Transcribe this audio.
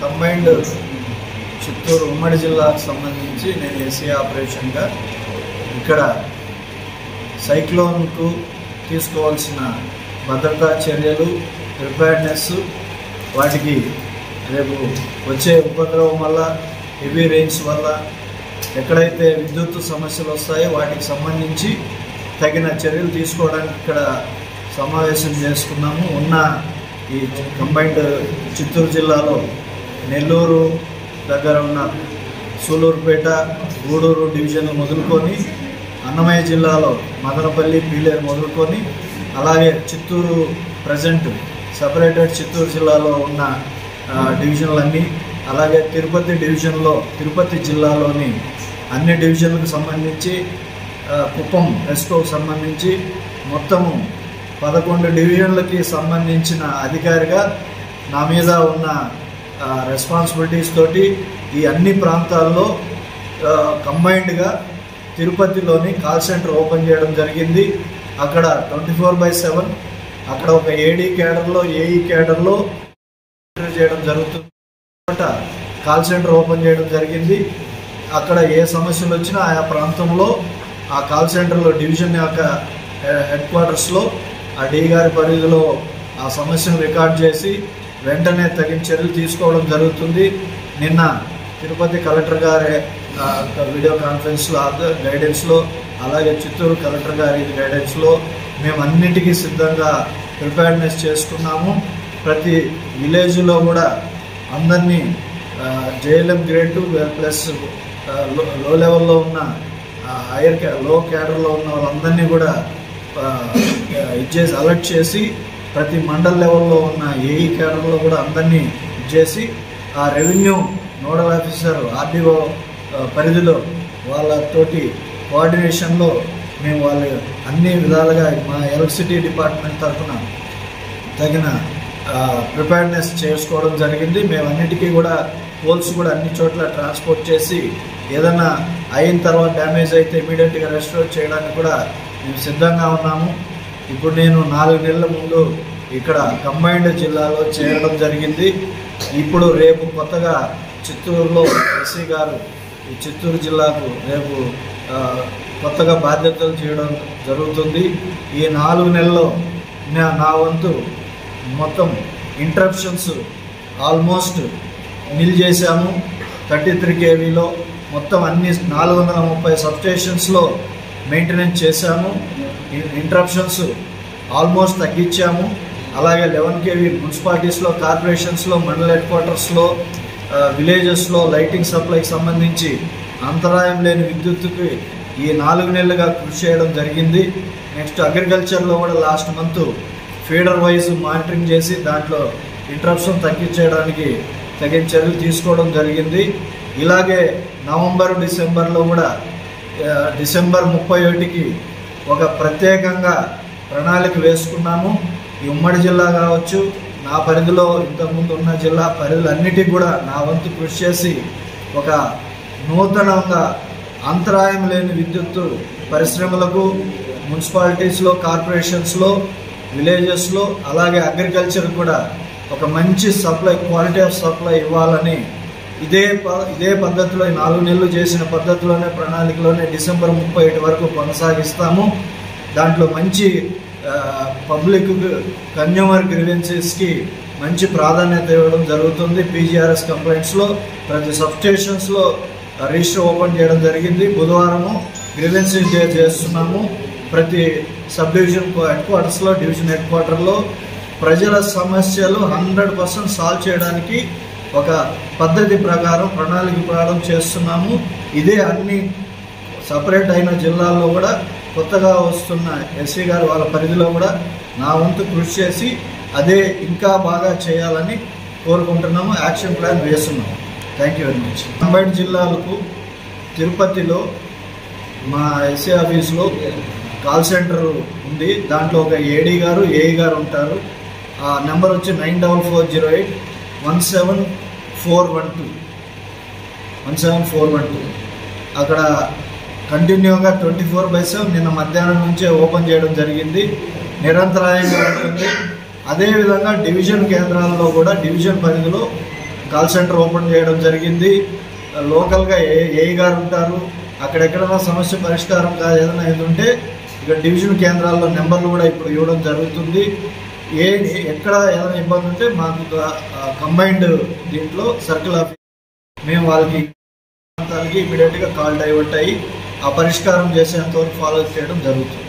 combined Chittoor ఉమ్మడి జిల్లాకు సంబంధించి నేను ఏసీ ఆపరేషన్గా ఇక్కడ సైక్లోన్కు తీసుకోవాల్సిన భద్రతా చర్యలు ప్రిపేర్నెస్ వాటికి రేపు వచ్చే ఉపద్రవం వల్ల హెవీ రెయిన్స్ వల్ల ఎక్కడైతే విద్యుత్ సమస్యలు వస్తాయో వాటికి సంబంధించి తగిన చర్యలు తీసుకోవడానికి ఇక్కడ సమావేశం చేసుకున్నాము ఉన్న ఈ కంబైన్డ్ చిత్తూరు జిల్లాలో నెల్లూరు దగ్గర ఉన్న సూలూరుపేట గూడూరు డివిజన్ మొదలుకొని అన్నమయ్య జిల్లాలో మదనపల్లి పీలేరు మొదలుకొని అలాగే చిత్తూరు ప్రజెంట్ సపరేటెడ్ చిత్తూరు జిల్లాలో ఉన్న ఆ, డివిజన్లన్నీ అలాగే తిరుపతి డివిజన్లో తిరుపతి జిల్లాలోని అన్ని డివిజన్లకు సంబంధించి ఆ, కుప్పం రెస్కోకు సంబంధించి మొత్తము పదకొండు డివిజన్లకి సంబంధించిన అధికారిగా నా మీద ఉన్న రెస్పాన్సిబిలిటీస్ తోటి ఈ అన్ని ప్రాంతాల్లో కంబైన్డ్గా తిరుపతిలోని కాల్ సెంటర్ ఓపెన్ చేయడం జరిగింది అక్కడ ట్వంటీ ఫోర్ బై సెవెన్ అక్కడ ఒక ఏడీ క్యాడర్లో ఏఈ క్యాడర్లో చేయడం జరుగుతుంది తర్వాత కాల్ సెంటర్ ఓపెన్ చేయడం జరిగింది అక్కడ ఏ సమస్యలు వచ్చినా ఆయా ప్రాంతంలో ఆ కాల్ సెంటర్లో డివిజన్ యొక్క హెడ్ క్వార్టర్స్లో ఆ డి గారి పరిధిలో ఆ సమస్యను రికార్డ్ చేసి వెంటనే తగిన చర్యలు తీసుకోవడం జరుగుతుంది నిన్న తిరుపతి కలెక్టర్ గారి ఆ, వీడియో కాన్ఫరెన్స్లో అద- గైడెన్స్లో అలాగే చిత్తూరు కలెక్టర్ గారి గైడెన్స్లో మేము అన్నిటికీ సిద్ధంగా ప్రిపేర్నెస్ చేసుకున్నాము ప్రతి విలేజ్లో కూడా అందరినీ జేఎల్ఎం గ్రేడ్ టూ ప్లస్ ఆ, లో లో లెవెల్లో ఉన్న ఆ, హైయర్ క్యా లో క్యాడర్లో ఉన్న వాళ్ళందరినీ కూడా ఆ, ఇచ్చేసి అలర్ట్ చేసి ప్రతి మండల్ లెవెల్లో ఉన్న ఏఈ క్యాడర్లో కూడా అందరినీ ఇచ్చేసి ఆ రెవెన్యూ నోడల్ ఆఫీసర్ ఆర్డీఓ పరిధిలో వాళ్ళతోటి కోఆర్డినేషన్లో మేము వాళ్ళు అన్ని విధాలుగా మా ఎలక్ట్రిసిటీ డిపార్ట్మెంట్ తరఫున తగిన ప్రిపేర్నెస్ చేసుకోవడం జరిగింది మేము అన్నిటికీ కూడా పోల్స్ కూడా అన్ని చోట్ల ట్రాన్స్పోర్ట్ చేసి ఏదైనా అయిన తర్వాత డ్యామేజ్ అయితే ఇమీడియట్గా రెస్టోర్ చేయడానికి కూడా మేము సిద్ధంగా ఉన్నాము ఇప్పుడు నేను నాలుగు నెలల ముందు ఇక్కడ కంబైన్డ్ జిల్లాలో చేరడం జరిగింది ఇప్పుడు రేపు కొత్తగా చిత్తూరులో ఎస్సీ గారు ఈ చిత్తూరు జిల్లాకు రేపు ఆ, కొత్తగా బాధ్యతలు చేయడం జరుగుతుంది ఈ నాలుగు నెలల్లో నా నా వంతు మొత్తం ఇంటరప్షన్స్ ఆల్మోస్ట్ నిల్ చేశాము థర్టీ త్రీ కేవీలో మొత్తం అన్ని నాలుగు వందల ముప్పై సబ్స్టేషన్స్లో మెయింటెనెన్స్ చేశాము ఇంటరప్షన్స్ ఆల్మోస్ట్ తగ్గించాము అలాగే లెవెన్ కేవీ మున్సిపాలిటీస్లో కార్పొరేషన్స్లో మండల హెడ్ క్వార్టర్స్లో విలేజెస్లో లైటింగ్ సప్లైకి సంబంధించి అంతరాయం లేని విద్యుత్తుకి ఈ నాలుగు నెలలుగా కృషి చేయడం జరిగింది నెక్స్ట్ అగ్రికల్చర్లో కూడా last month feeder wise monitoring చేసి దాంట్లో ఇంటరప్షన్ తగ్గించేయడానికి తగిన చర్యలు తీసుకోవడం జరిగింది ఇలాగే నవంబర్ డిసెంబర్లో కూడా ఆ, డిసెంబర్ ముప్పై ఒకటికి ఒక ప్రత్యేకంగా ప్రణాళిక వేసుకున్నాము ఈ ఉమ్మడి జిల్లా కావచ్చు నా పరిధిలో ఇంతకుముందు ఉన్న జిల్లా పరిధులన్నిటికీ కూడా నా వంతు కృషి చేసి ఒక నూతనంగా అంతరాయం లేని విద్యుత్తు పరిశ్రమలకు మున్సిపాలిటీస్లో కార్పొరేషన్స్లో విలేజెస్లో అలాగే అగ్రికల్చర్ కూడా ఒక మంచి సప్లై క్వాలిటీ ఆఫ్ సప్లై ఇవ్వాలని ఇదే ప- ఇదే పద్ధతిలో ఈ నాలుగు నెలలు చేసిన పద్ధతిలోనే ప్రణాళికలోనే డిసెంబర్ ముప్పై ఒకటి వరకు కొనసాగిస్తాము దాంట్లో మంచి పబ్లిక్ కన్జ్యూమర్ గ్రీవెన్సెస్కి మంచి ప్రాధాన్యత ఇవ్వడం జరుగుతుంది పీజీఆర్ఎస్ కంప్లైంట్స్లో ప్రతి సబ్స్టేషన్స్లో రిజిస్టర్ ఓపెన్ చేయడం జరిగింది బుధవారము గ్రీవెన్సెస్ డే చేస్తున్నాము ప్రతి సబ్ డివిజన్ హెడ్ క్వార్టర్స్లో డివిజన్ హెడ్ క్వార్టర్లో ప్రజల సమస్యలు హండ్రెడ్ పర్సెంట్ సాల్వ్ చేయడానికి ఒక పద్ధతి ప్రకారం ప్రణాళిక ప్రకారం చేస్తున్నాము ఇదే అన్ని సపరేట్ అయిన జిల్లాల్లో కూడా కొత్తగా వస్తున్న ఎస్సీ గారు వాళ్ళ పరిధిలో కూడా నా వంతు కృషి చేసి అదే ఇంకా బాగా చేయాలని కోరుకుంటున్నాము యాక్షన్ ప్లాన్ వేస్తున్నాము thank you very much combined జిల్లాలకు తిరుపతిలో మా ఎస్సీ ఆఫీస్లో కాల్ సెంటర్ ఉంది దాంట్లో ఒక ఏడీ గారు ఏఈ గారు ఉంటారు ఆ నెంబర్ వచ్చి nine double four zero eight one seven four one two one seven four one two అక్కడ కంటిన్యూగా ట్వంటీ ఫోర్ బై సెవెన్ నిన్న మధ్యాహ్నం నుంచే ఓపెన్ చేయడం జరిగింది నిరంతరాయంగా ఉంటుంది అదేవిధంగా డివిజన్ కేంద్రాల్లో కూడా డివిజన్ పరిధిలో కాల్ సెంటర్ ఓపెన్ చేయడం జరిగింది లోకల్గా ఏ ఏ గారు ఉంటారు అక్కడెక్కడైనా సమస్య పరిష్కారం కాదు ఏదైనా ఇది ఉంటే ఇక్కడ డివిజన్ కేంద్రాల్లో నెంబర్లు కూడా ఇప్పుడు ఇవ్వడం జరుగుతుంది ఏ ఎక్కడ ఏదైనా ఇబ్బంది ఉంటే మాకు కంబైన్డ్ దీంట్లో సర్కిల్ ఆఫీస్ మేము వాళ్ళకి ప్రాంతాలకి ఇమీడియట్గా కాల్ డైవర్ట్ అయ్యి ఆ పరిష్కారం చేసేంత వరకు ఫాలో చేయడం జరుగుతుంది